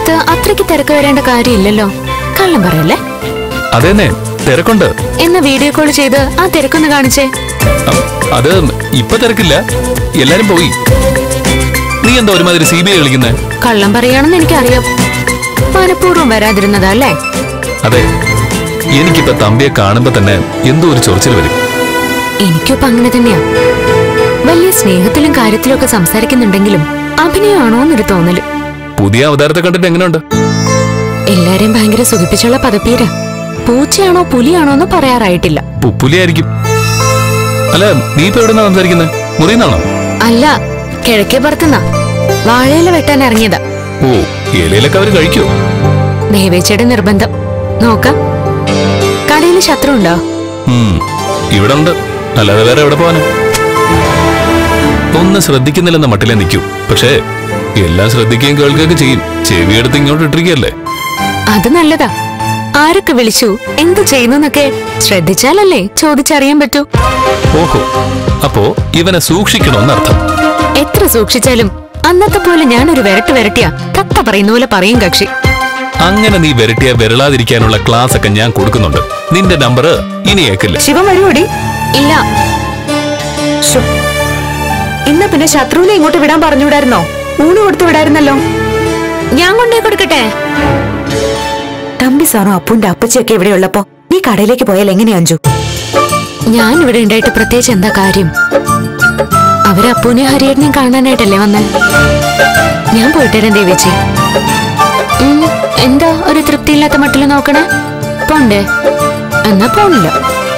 സമയത്ത് അത്രയ്ക്ക് തിരക്ക് വരേണ്ട കാര്യമില്ലല്ലോ കള്ളം പറയല്ലേ അതേന്നെ തിരക്കുണ്ട് എന്ന വീഡിയോ കോൾ ചെയ്ത് ആ തിരക്കൊന്ന് കാണിച്ചേ അ- അത് ഇപ്പൊ തിരക്കില്ല എല്ലാരും പോയി നീ എന്താ ഒരുമാതിരി സി ബി ഐ കളിക്കുന്നേ കള്ളം പറയാണെന്ന് എനിക്കറിയാം മനഃപൂർവ്വം വരാതിരുന്നതാ അല്ലേ അതെ എനിക്കിപ്പോ തമ്പിയെ കാണുമ്പോ തന്നെ എന്തോ ഒരു ചൊറിച്ചിൽ വരും എനിക്കിപ്പോ അങ്ങനെ തന്നെയാ വലിയ സ്നേഹത്തിലും കാര്യത്തിലും ഒക്കെ സംസാരിക്കുന്നുണ്ടെങ്കിലും അഭിനയമാണോ എന്നൊരു തോന്നല് പുതിയ അവതാരത്തെ കണ്ടിട്ട് എങ്ങനെയുണ്ട് എല്ലാരെയും ഭയങ്കര സുഖിപ്പിച്ചുള്ള പദപ്പീര പൂച്ചയാണോ പുലിയാണോ എന്ന് പറയാറായിട്ടില്ല പുപ്പുലിയായിരിക്കും അല്ല നീ ഇപ്പൊ എവിടെ സംസാരിക്കുന്നത് മുറിയുന്നാണോ അല്ല കിഴക്കേ പുറത്തുനിന്നാ വാഴയില വെട്ടാൻ ഇറങ്ങിയതാ ഓ ഇലയിലൊക്കെ അവര് കഴിക്കോ ദേവേച്ചയുടെ നിർബന്ധം നോക്കാം കടയിൽ ശത്രു ഉണ്ടോ ഉം, ഇവിടെ ഉണ്ട് അല്ലാതെ വേറെ എവിടെ പോവാന് ഒന്ന് ശ്രദ്ധിക്കുന്നില്ലെന്ന മട്ടിലേ നിൽക്കൂ പക്ഷേ എല്ലാം ശ്രദ്ധിക്കുകയും കേൾക്കുകയൊക്കെ ചെയ്യും ചെവിയെടുത്ത് ഇങ്ങോട്ട് ഇട്ടിരിക്കുകയല്ലേ അത് നല്ലതാ ആരൊക്കെ വിളിച്ചു എന്തു ചെയ്യുന്നൊക്കെ ശ്രദ്ധിച്ചാലല്ലേ ചോദിച്ചറിയാൻ പറ്റൂ ഓഹോ അപ്പോ ഇവനെ സൂക്ഷിക്കണമെന്നർത്ഥം എത്ര സൂക്ഷിച്ചാലും അന്നത്തെ പോലെ ഞാനൊരു വിരട്ട് വിരട്ടിയാ തത്ത പറയുന്ന പോലെ പറയും കക്ഷി അങ്ങനെ നീ വിരട്ടിയ വിരളാതിരിക്കാനുള്ള ക്ലാസ് ഒക്കെ ഞാൻ കൊടുക്കുന്നുണ്ട് നിന്റെ നമ്പർ ഇനി ഏക്കില്ല ശിവൻ വരുവോടി ഇല്ല ശ്ശോ. ഇന്ന് പിന്നെ ശത്രുവിനെ ഇങ്ങോട്ട് വിടാൻ പറഞ്ഞുവിടായിരുന്നോ ഊണ് കൊടുത്തു വിടായിരുന്നല്ലോ ഞാൻ കൊണ്ടേ കൊടുക്കട്ടെ തമ്പി സാറും അപ്പുന്റെ അപ്പച്ചിയൊക്കെ ഇവിടെ ഉള്ളപ്പോ നീ കടയിലേക്ക് പോയാൽ എങ്ങനെയാ അഞ്ചു ഞാൻ ഇവിടെ ഉണ്ടായിട്ട് പ്രത്യേകിച്ച് എന്താ കാര്യം അവര് അപ്പൂനെ ഹരിയേട്ടനെയും കാണാനായിട്ടല്ലേ വന്നെ ഞാൻ പോയിട്ടേരാൻ ദേവേച്ചി ഉം, എന്താ ഒരു തൃപ്തിയില്ലാത്ത മട്ടിൽ നോക്കണേ പോണ്ടേ എന്നാ പോണില്ല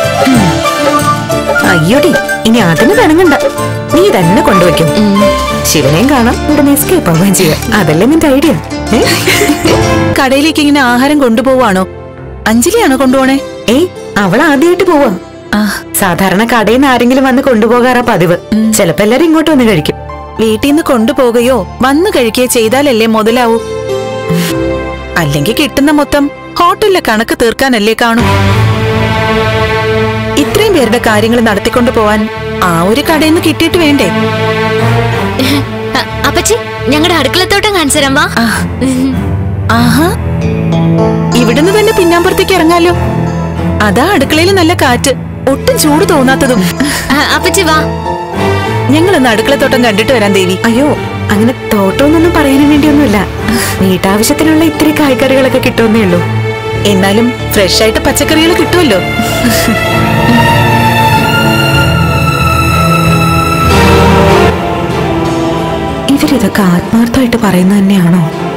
അയ്യോടി ഇനി അതിന് പിണങ്ങണ്ട നീ തന്നെ കൊണ്ടുവയ്ക്കും ഉം. ശിവനെയും കാണാം ഉടനെ എസ്കേപ്പ് ആവുകയും ചെയ്യാം അതല്ലേ നിന്റെ ഐഡിയ കടയിലേക്ക് ഇങ്ങനെ ആഹാരം കൊണ്ടുപോവാണോ അഞ്ജലിയാണോ കൊണ്ടുപോണേ ഏയ് അവൾ ആദ്യമായിട്ട് പോവാ ആ സാധാരണ കടയിൽ നിന്ന് ആരെങ്കിലും വന്ന് കൊണ്ടുപോകാറാ പതിവ് ചിലപ്പോ എല്ലാരും ഇങ്ങോട്ട് വന്ന് കഴിക്കും വീട്ടിൽ നിന്ന് കൊണ്ടുപോകുകയോ വന്നു കഴിക്കുകയോ ചെയ്താലല്ലേ മുതലാവൂ അല്ലെങ്കിൽ കിട്ടുന്ന മൊത്തം ഹോട്ടലിലെ കണക്ക് തീർക്കാനല്ലേ കാണൂ ഇത്രയും പേരുടെ കാര്യങ്ങൾ നടത്തിക്കൊണ്ടു പോവാൻ ആ ഒരു കടയിൽ നിന്ന് കിട്ടിയിട്ട് വേണ്ടേ അപ്പച്ചി ഞങ്ങളുടെ അടുക്കളത്തോട്ടം കാണിച്ചു തരാം വാ ആ. ആഹാ ഇവിടുന്ന് തന്നെ പിന്നാമ്പുറത്തേക്ക് ഇറങ്ങാലോ അതാ അടുക്കളയിൽ നല്ല കാറ്റ് ഒട്ടും ചൂട് തോന്നാത്തതും അപ്പച്ചി വാ ഞങ്ങളൊന്ന് അടുക്കളത്തോട്ടം കണ്ടിട്ട് വരാം ദേവി അയ്യോ അങ്ങനെ തോട്ടമൊന്നും പറയാനും വേണ്ടിയൊന്നുമില്ല വീട്ടാവശ്യത്തിനുള്ള ഇത്തിരി കായ്കറികളൊക്കെ കിട്ടുമെന്നേ ഉള്ളൂ എന്നാലും ഫ്രഷ് ആയിട്ട് പച്ചക്കറികൾ കിട്ടുമല്ലോ ഇവരിതൊക്കെ ആത്മാർത്ഥമായിട്ട് പറയുന്നത് തന്നെയാണോ